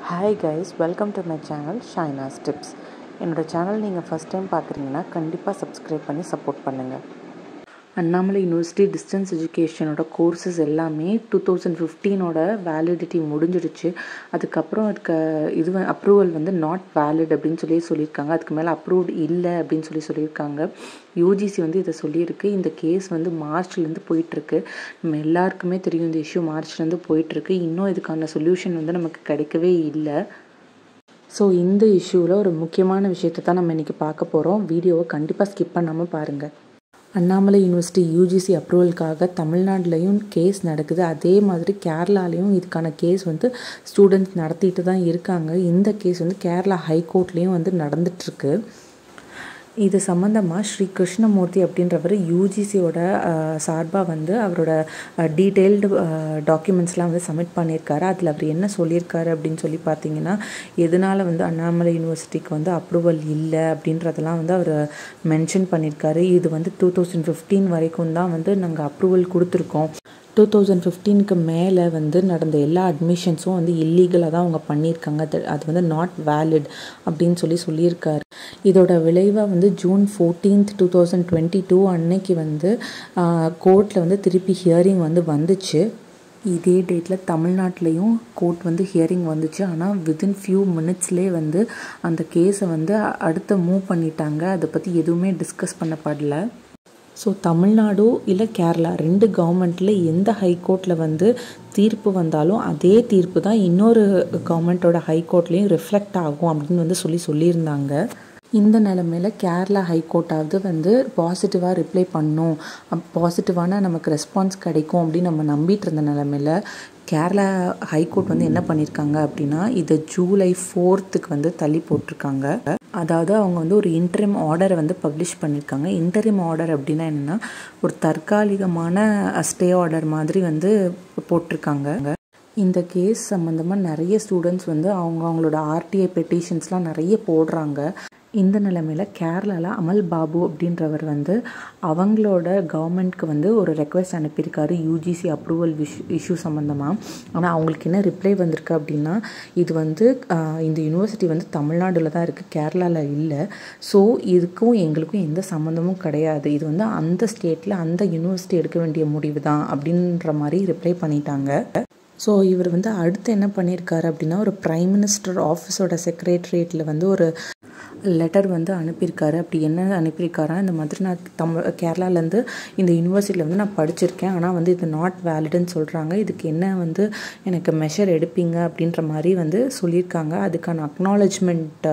hi guys welcome to my channel Shainas tips என்னோடய channel நீங்கள் first time பார்க்குறீங்கன்னா கண்டிப்பாக சப்ஸ்கிரைப் பண்ணி சப்போர்ட் பண்ணுங்கள் அண்ணாமலை யூனிவர்சிட்டி டிஸ்டன்ஸ் எஜுகேஷனோட கோர்சஸ் எல்லாமே டூ தௌசண்ட் ஃபிஃப்டீனோட வேலிடிட்டி முடிஞ்சிடுச்சு அதுக்கப்புறம் அதுக்கு இது அப்ரூவல் வந்து நாட் வேலிட் அப்படின்னு சொல்லி சொல்லியிருக்காங்க அதுக்கு மேலே அப்ரூவ்ட் இல்லை அப்படின்னு சொல்லி சொல்லியிருக்காங்க யூஜிசி வந்து இதை சொல்லியிருக்கு இந்த கேஸ் வந்து மார்ச்லேருந்து போயிட்டுருக்கு நம்ம எல்லாருக்குமே தெரியும் இந்த இஷ்யூ மார்ச்லேருந்து போயிட்டுருக்கு இன்னும் இதுக்கான சொல்யூஷன் வந்து நமக்கு கிடைக்கவே இல்லை ஸோ இந்த இஷ்யூவில் ஒரு முக்கியமான விஷயத்தை தான் நம்ம இன்றைக்கி பார்க்க போகிறோம் வீடியோவை கண்டிப்பாக ஸ்கிப் பண்ணாமல் பாருங்கள் அண்ணாமலை யூனிவர்சிட்டி யூஜிசி அப்ரூவலுக்காக தமிழ்நாட்டிலையும் கேஸ் நடக்குது அதே மாதிரி கேரளாலையும் இதுக்கான கேஸ் வந்து ஸ்டூடெண்ட்ஸ் நடத்திட்டு தான் இருக்காங்க இந்த கேஸ் வந்து கேரளா ஹைகோர்ட்லேயும் வந்து நடந்துட்டுருக்கு இது சம்மந்தமாக ஸ்ரீ கிருஷ்ணமூர்த்தி அப்படின்றவர் யூஜிசியோட சார்பாக வந்து அவரோட டீட்டெயில்டு டாக்குமெண்ட்ஸ்லாம் வந்து சப்மிட் பண்ணியிருக்காரு அதில் அவர் என்ன சொல்லியிருக்காரு அப்படின்னு சொல்லி பார்த்தீங்கன்னா எதனால் வந்து அண்ணாமலை யூனிவர்சிட்டிக்கு வந்து அப்ரூவல் இல்லை அப்படின்றதெல்லாம் வந்து அவர் மென்ஷன் பண்ணியிருக்காரு இது வந்து டூ தௌசண்ட் ஃபிஃப்டீன் வரைக்கும் தான் வந்து நாங்கள் அப்ரூவல் கொடுத்துருக்கோம் டூ தௌசண்ட் ஃபிஃப்டீனுக்கு மேலே வந்து நடந்த எல்லா அட்மிஷன்ஸும் வந்து இல்லீகலாக தான் அவங்க பண்ணியிருக்காங்க அது அது வந்து நாட் வேலிட் அப்படின்னு சொல்லி சொல்லியிருக்காரு இதோட விளைவாக வந்து June fourteenth two thousand twenty two அன்னைக்கு வந்து கோர்ட்டில் வந்து திருப்பி ஹியரிங் வந்து வந்துச்சு இதே டேட்டில் தமிழ்நாட்டிலையும் கோர்ட் வந்து ஹியரிங் வந்துச்சு ஆனால் வித்தின் ஃபியூ மினிட்ஸ்லேயே வந்து அந்த கேஸை வந்து அடுத்த மூவ் பண்ணிட்டாங்க அதை பற்றி எதுவுமே டிஸ்கஸ் பண்ணப்படல ஸோ தமிழ்நாடு இல்லை கேரளா ரெண்டு கவர்மெண்ட்டில் எந்த ஹைகோர்ட்டில் வந்து தீர்ப்பு வந்தாலும் அதே தீர்ப்பு தான் இன்னொரு கவர்மெண்ட்டோட ஹைகோர்ட்லேயும் ரிஃப்ளெக்ட் ஆகும் அப்படின்னு வந்து சொல்லி சொல்லியிருந்தாங்க இந்த நிலமையில் கேரளா ஹைகோர்ட்டாவது வந்து பாசிட்டிவாக ரிப்ளை பண்ணும் பாசிட்டிவான நமக்கு ரெஸ்பான்ஸ் கிடைக்கும் அப்படின்னு நம்ம நம்பிட்டு இருந்த நிலமையில் கேரளா ஹைகோர்ட் வந்து என்ன பண்ணியிருக்காங்க அப்படின்னா இதை ஜூலை ஃபோர்த்துக்கு வந்து தள்ளி போட்டிருக்காங்க அதாவது அவங்க வந்து ஒரு இன்டரிம் ஆர்டரை வந்து பப்ளிஷ் பண்ணியிருக்காங்க இன்டரிம் ஆர்டர் அப்படின்னா என்னென்னா ஒரு தற்காலிகமான ஸ்டே ஆர்டர் மாதிரி வந்து போட்டிருக்காங்க இந்த கேஸ் சம்மந்தமாக நிறைய ஸ்டூடெண்ட்ஸ் வந்து அவங்க அவங்களோட ஆர்டிஐ பெட்டிஷன்ஸ்லாம் நிறைய போடுறாங்க இந்த நிலைமையில் கேரளாவில் அமல் பாபு அப்படின்றவர் வந்து அவங்களோட கவர்மெண்ட்க்கு வந்து ஒரு ரெக்வஸ்ட் அனுப்பியிருக்காரு யூஜிசி அப்ரூவல் விஷ் இஷ்யூ சம்மந்தமாக ஆனால் அவங்களுக்கு என்ன ரிப்ளை வந்திருக்கு அப்படின்னா இது வந்து இந்த யூனிவர்சிட்டி வந்து தமிழ்நாட்டில் தான் இருக்குது கேரளாவில் இல்லை ஸோ இதுக்கும் எங்களுக்கும் எந்த சம்மந்தமும் கிடையாது இது வந்து அந்த ஸ்டேட்டில் அந்த யூனிவர்சிட்டி எடுக்க வேண்டிய முடிவு தான் அப்படின்ற மாதிரி ரிப்ளை பண்ணிட்டாங்க ஸோ இவர் வந்து அடுத்து என்ன பண்ணியிருக்காரு அப்படின்னா ஒரு ப்ரைம் மினிஸ்டர் ஆஃபீஸோட செக்ரட்டரியேட்டில் வந்து ஒரு லெட்டர் வந்து அனுப்பியிருக்காரு அப்படி என்ன அனுப்பியிருக்காரா இந்த மாதிரி நான் தமிழ் கேரளாலேருந்து இந்த யூனிவர்சிட்டியில் வந்து நான் படிச்சிருக்கேன் ஆனால் வந்து இது நாட் வேலிடுன்னு சொல்கிறாங்க இதுக்கு என்ன வந்து எனக்கு மெஷர் எடுப்பீங்க அப்படின்ற மாதிரி வந்து சொல்லியிருக்காங்க அதுக்கான அக்னாலஜ்மெண்ட்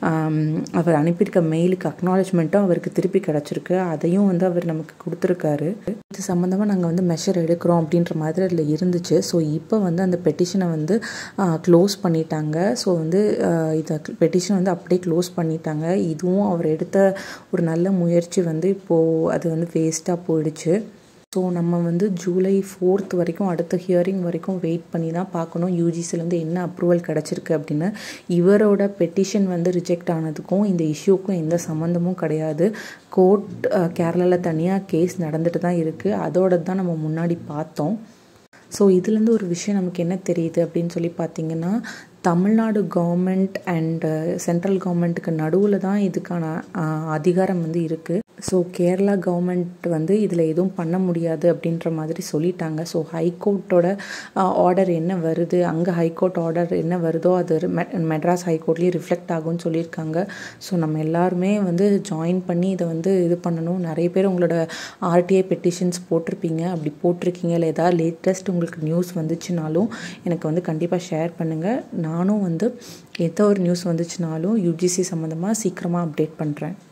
அவர் அனுப்பியிருக்க மெயிலுக்கு அக்னாலஜ்மெண்ட்டும் அவருக்கு திருப்பி கிடச்சிருக்கு அதையும் வந்து அவர் நமக்கு கொடுத்துருக்காரு இது சம்மந்தமாக நாங்கள் வந்து மெஷர் எடுக்கிறோம் அப்படின்ற மாதிரி அதில் இருந்துச்சு ஸோ இப்போ வந்து அந்த பெட்டிஷனை வந்து க்ளோஸ் பண்ணிட்டாங்க ஸோ வந்து இதை பெட்டிஷன் வந்து அப்படியே க்ளோஸ் பண்ணிட்டாங்க இதுவும் அவர் எடுத்த ஒரு நல்ல முயற்சி வந்து இப்போது அது வந்து வேஸ்ட்டாக போயிடுச்சு ஸோ நம்ம வந்து ஜூலை ஃபோர்த் வரைக்கும் அடுத்த ஹியரிங் வரைக்கும் வெயிட் பண்ணி தான் பார்க்கணும் யூஜிசிலேருந்து என்ன அப்ரூவல் கிடச்சிருக்கு அப்படின்னு இவரோட பெட்டிஷன் வந்து ரிஜெக்ட் ஆனதுக்கும் இந்த இஷ்யூக்கும் எந்த சம்மந்தமும் கிடையாது கோர்ட் கேரளாவில் தனியாக கேஸ் நடந்துட்டு தான் இருக்குது அதோட தான் நம்ம முன்னாடி பார்த்தோம் ஸோ இதுலேருந்து ஒரு விஷயம் நமக்கு என்ன தெரியுது அப்படின்னு சொல்லி பார்த்தீங்கன்னா தமிழ்நாடு கவர்மெண்ட் அண்டு சென்ட்ரல் கவர்மெண்ட்டுக்கு நடுவில் தான் இதுக்கான அதிகாரம் வந்து இருக்குது ஸோ கேரளா கவர்மெண்ட் வந்து இதில் எதுவும் பண்ண முடியாது அப்படின்ற மாதிரி சொல்லிட்டாங்க ஸோ ஹைகோர்ட்டோட ஆர்டர் என்ன வருது அங்கே ஹைகோர்ட் ஆர்டர் என்ன வருதோ அது மெட்ராஸ் ஹைகோர்ட்லேயும் ரிஃப்ளெக்ட் ஆகும்னு சொல்லியிருக்காங்க ஸோ நம்ம எல்லாருமே வந்து ஜாயின் பண்ணி இதை வந்து இது பண்ணணும் நிறைய பேர் உங்களோட ஆர்டிஐ பெட்டிஷன்ஸ் போட்டிருப்பீங்க அப்படி போட்டிருக்கீங்க இல்லை ஏதாவது லேட்டஸ்ட் உங்களுக்கு நியூஸ் வந்துச்சுனாலும் எனக்கு வந்து கண்டிப்பாக ஷேர் பண்ணுங்கள் நானும் வந்து எந்த ஒரு நியூஸ் வந்துச்சுனாலும் யூஜிசி சம்மந்தமாக சீக்கிரமாக அப்டேட் பண்ணுறேன்